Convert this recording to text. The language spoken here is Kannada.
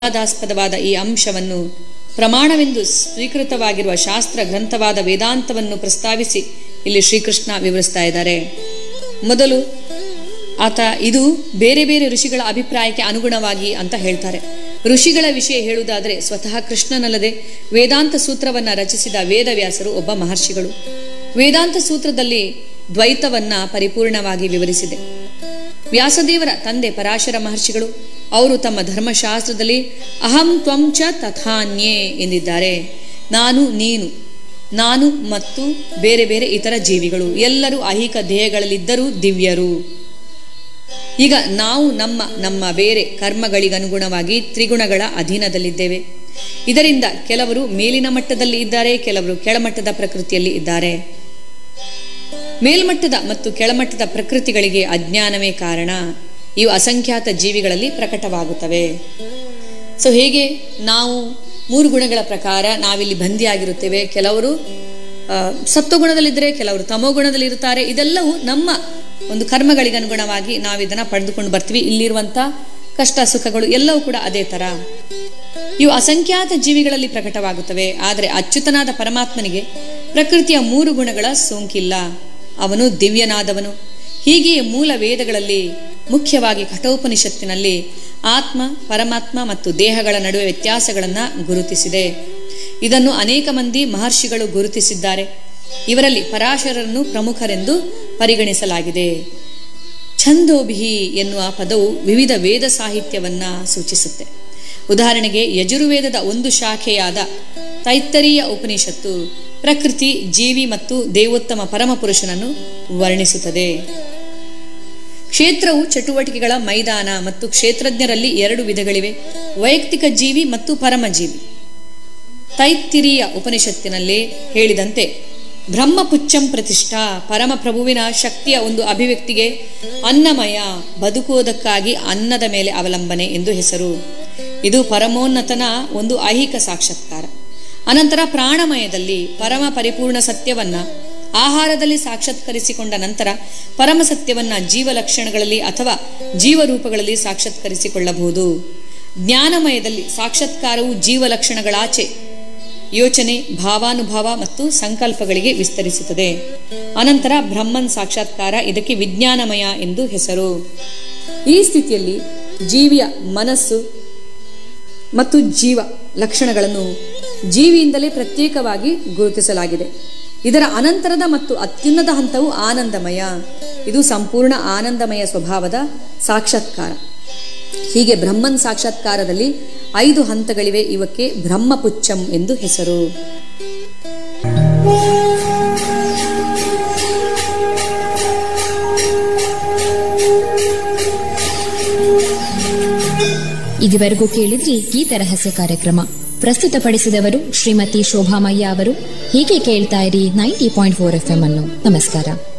ವಿವಾದಾಸ್ಪದವಾದ ಈ ಅಂಶವನ್ನು ಪ್ರಮಾಣವೆಂದು ಸ್ವೀಕೃತವಾಗಿರುವ ಶಾಸ್ತ್ರ ಗ್ರಂಥವಾದ ವೇದಾಂತವನ್ನು ಪ್ರಸ್ತಾವಿಸಿ ಇಲ್ಲಿ ಶ್ರೀಕೃಷ್ಣ ವಿವರಿಸ್ತಾ ಇದ್ದಾರೆ ಮೊದಲು ಆತ ಇದು ಬೇರೆ ಬೇರೆ ಋಷಿಗಳ ಅಭಿಪ್ರಾಯಕ್ಕೆ ಅನುಗುಣವಾಗಿ ಅಂತ ಹೇಳ್ತಾರೆ ಋಷಿಗಳ ವಿಷಯ ಹೇಳುವುದಾದರೆ ಸ್ವತಃ ಕೃಷ್ಣನಲ್ಲದೆ ವೇದಾಂತ ಸೂತ್ರವನ್ನ ರಚಿಸಿದ ವೇದವ್ಯಾಸರು ಒಬ್ಬ ಮಹರ್ಷಿಗಳು ವೇದಾಂತ ಸೂತ್ರದಲ್ಲಿ ದ್ವೈತವನ್ನ ಪರಿಪೂರ್ಣವಾಗಿ ವಿವರಿಸಿದೆ ವ್ಯಾಸದೇವರ ತಂದೆ ಪರಾಶರ ಮಹರ್ಷಿಗಳು ಅವರು ತಮ್ಮ ಧರ್ಮಶಾಸ್ತ್ರದಲ್ಲಿ ಅಹಂ ತ್ವಂ ಚ ತಥಾನ್ಯೇ ಎಂದಿದ್ದಾರೆ ನಾನು ನೀನು ನಾನು ಮತ್ತು ಬೇರೆ ಬೇರೆ ಇತರ ಜೀವಿಗಳು ಎಲ್ಲರೂ ಐಹಿಕ ದೇಹಗಳಲ್ಲಿದ್ದರೂ ದಿವ್ಯರು ಈಗ ನಾವು ನಮ್ಮ ನಮ್ಮ ಬೇರೆ ಕರ್ಮಗಳಿಗನುಗುಣವಾಗಿ ತ್ರಿಗುಣಗಳ ಅಧೀನದಲ್ಲಿದ್ದೇವೆ ಇದರಿಂದ ಕೆಲವರು ಮೇಲಿನ ಮಟ್ಟದಲ್ಲಿ ಇದ್ದಾರೆ ಕೆಲವರು ಕೆಳಮಟ್ಟದ ಪ್ರಕೃತಿಯಲ್ಲಿ ಇದ್ದಾರೆ ಮೇಲ್ಮಟ್ಟದ ಮತ್ತು ಕೆಳಮಟ್ಟದ ಪ್ರಕೃತಿಗಳಿಗೆ ಅಜ್ಞಾನವೇ ಕಾರಣ ಇವು ಅಸಂಖ್ಯಾತ ಜೀವಿಗಳಲ್ಲಿ ಪ್ರಕಟವಾಗುತ್ತವೆ ಸೊ ಹೇಗೆ ನಾವು ಮೂರು ಗುಣಗಳ ಪ್ರಕಾರ ನಾವಿಲ್ಲಿ ಬಂದಿಯಾಗಿರುತ್ತೇವೆ ಕೆಲವರು ಆ, ಸತ್ವಗುಣದಲ್ಲಿದ್ದರೆ ಕೆಲವರು ತಮೋಗುಣದಲ್ಲಿ ಇರುತ್ತಾರೆ ಇದೆಲ್ಲವೂ ನಮ್ಮ ಒಂದು ಕರ್ಮಗಳಿಗೆ ಅನುಗುಣವಾಗಿ ನಾವು ಇದನ್ನ ಪಡೆದುಕೊಂಡು ಬರ್ತೀವಿ ಇಲ್ಲಿರುವಂತ ಕಷ್ಟ ಸುಖಗಳು ಎಲ್ಲವೂ ಕೂಡ ಅದೇ ತರ ಇವು ಅಸಂಖ್ಯಾತ ಜೀವಿಗಳಲ್ಲಿ ಪ್ರಕಟವಾಗುತ್ತವೆ ಆದರೆ ಅಚ್ಯುತನಾದ ಪರಮಾತ್ಮನಿಗೆ ಪ್ರಕೃತಿಯ ಮೂರು ಗುಣಗಳ ಸೋಂಕಿಲ್ಲ ಅವನು ದಿವ್ಯನಾದವನು ಹೀಗೆಯೇ ಮೂಲ ವೇದಗಳಲ್ಲಿ ಮುಖ್ಯವಾಗಿ ಕಠೋಪನಿಷತ್ತಿನಲ್ಲಿ ಆತ್ಮ ಪರಮಾತ್ಮ ಮತ್ತು ದೇಹಗಳ ನಡುವೆ ವ್ಯತ್ಯಾಸಗಳನ್ನು ಗುರುತಿಸಿದೆ ಇದನ್ನು ಅನೇಕ ಮಂದಿ ಮಹರ್ಷಿಗಳು ಗುರುತಿಸಿದ್ದಾರೆ ಇವರಲ್ಲಿ ಪರಾಶರರನ್ನು ಪ್ರಮುಖರೆಂದು ಪರಿಗಣಿಸಲಾಗಿದೆ ಛಂದೋಭಿಹಿ ಎನ್ನುವ ಪದವು ವಿವಿಧ ವೇದ ಸಾಹಿತ್ಯವನ್ನ ಸೂಚಿಸುತ್ತೆ ಉದಾಹರಣೆಗೆ ಯಜುರ್ವೇದದ ಒಂದು ಶಾಖೆಯಾದ ತೈತ್ತರೀಯ ಉಪನಿಷತ್ತು ಪ್ರಕೃತಿ ಜೀವಿ ಮತ್ತು ದೇವೋತ್ತಮ ಪರಮಪುರುಷನನ್ನು ವರ್ಣಿಸುತ್ತದೆ ಕ್ಷೇತ್ರವು ಚಟುವಟಿಕೆಗಳ ಮೈದಾನ ಮತ್ತು ಕ್ಷೇತ್ರಜ್ಞರಲ್ಲಿ ಎರಡು ವಿಧಗಳಿವೆ ವೈಯಕ್ತಿಕ ಜೀವಿ ಮತ್ತು ಪರಮಜೀವಿ ತೈತ್ತಿರಿಯ ಉಪನಿಷತ್ತಿನಲ್ಲಿ ಹೇಳಿದಂತೆ ಬ್ರಹ್ಮಪುಚ್ಚಂ ಪ್ರತಿಷ್ಠಾ ಪರಮಪ್ರಭುವಿನ ಶಕ್ತಿಯ ಒಂದು ಅಭಿವ್ಯಕ್ತಿಗೆ ಅನ್ನಮಯ ಬದುಕುವುದಕ್ಕಾಗಿ ಅನ್ನದ ಮೇಲೆ ಅವಲಂಬನೆ ಎಂದು ಹೆಸರು ಇದು ಪರಮೋನ್ನತನ ಒಂದು ಐಹಿಕ ಸಾಕ್ಷಾತ್ಕಾರ ಅನಂತರ ಪ್ರಾಣಮಯದಲ್ಲಿ ಪರಮ ಪರಿಪೂರ್ಣ ಸತ್ಯವನ್ನ ಆಹಾರದಲ್ಲಿ ಸಾಕ್ಷಾತ್ಕರಿಸಿಕೊಂಡ ನಂತರ ಪರಮ ಸತ್ಯವನ್ನ ಜೀವ ಲಕ್ಷಣಗಳಲ್ಲಿ ಅಥವಾ ಜೀವರೂಪಗಳಲ್ಲಿ ಸಾಕ್ಷಾತ್ಕರಿಸಿಕೊಳ್ಳಬಹುದು ಜ್ಞಾನಮಯದಲ್ಲಿ ಸಾಕ್ಷಾತ್ಕಾರವು ಜೀವ ಲಕ್ಷಣಗಳಾಚೆ ಯೋಚನೆ ಭಾವಾನುಭಾವ ಮತ್ತು ಸಂಕಲ್ಪಗಳಿಗೆ ವಿಸ್ತರಿಸುತ್ತದೆ ಅನಂತರ ಬ್ರಹ್ಮನ್ ಸಾಕ್ಷಾತ್ಕಾರ ಇದಕ್ಕೆ ವಿಜ್ಞಾನಮಯ ಎಂದು ಹೆಸರು ಈ ಸ್ಥಿತಿಯಲ್ಲಿ ಜೀವಿಯ ಮನಸ್ಸು ಮತ್ತು ಜೀವ ಲಕ್ಷಣಗಳನ್ನು ಜೀವಿಯಿಂದಲೇ ಪ್ರತ್ಯೇಕವಾಗಿ ಗುರುತಿಸಲಾಗಿದೆ ಇದರ ಅನಂತರದ ಮತ್ತು ಅತ್ಯುನ್ನತ ಹಂತವು ಆನಂದಮಯ ಇದು ಸಂಪೂರ್ಣ ಆನಂದಮಯ ಸ್ವಭಾವದ ಸಾಕ್ಷಾತ್ಕಾರ ಹೀಗೆ ಬ್ರಹ್ಮನ್ ಸಾಕ್ಷಾತ್ಕಾರದಲ್ಲಿ ಐದು ಹಂತಗಳಿವೆ ಇವಕ್ಕೆ ಬ್ರಹ್ಮಪುಚ್ಚಂ ಎಂದು ಹೆಸರು ಇದುವರೆಗೂ ಕೇಳಿದ್ರಿ ಗೀತ ರಹಸ್ಯ ಕಾರ್ಯಕ್ರಮ ಪ್ರಸ್ತುತಪಡಿಸಿದವರು ಶ್ರೀಮತಿ ಶೋಭಾಮಯ್ಯ ಅವರು ಹೀಗೆ ಕೇಳ್ತಾ ಇರಿ ninety point four F M ಅನ್ನು ನಮಸ್ಕಾರ